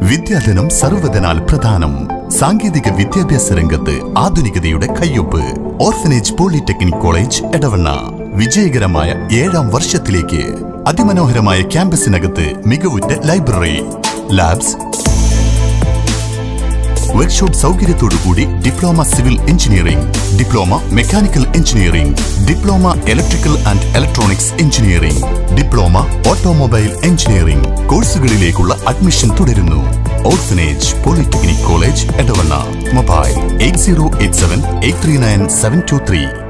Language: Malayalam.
വിദ്യാധനം സർവ്വധനാൽ പ്രധാനം സാങ്കേതിക വിദ്യാഭ്യാസ രംഗത്ത് ആധുനികതയുടെ കയ്യൊപ്പ് ഓർഫനേജ് പോളിടെക്നിക് കോളേജ് എടവണ്ണ വിജയകരമായ ഏഴാം വർഷത്തിലേക്ക് അതിമനോഹരമായ ക്യാമ്പസിനകത്ത് മികവുറ്റ ലൈബ്രറി ലാബ്സ് വർക്ക്ഷോപ്പ് സൗകര്യത്തോടുകൂടി diploma civil engineering diploma mechanical engineering diploma electrical and electronics engineering diploma automobile engineering കോഴ്സുകളിലേക്കുള്ള അഡ്മിഷൻ തുടരുന്നു orphanage polytechnic college Edavanna mobile eight zero eight seven eight three nine seven two three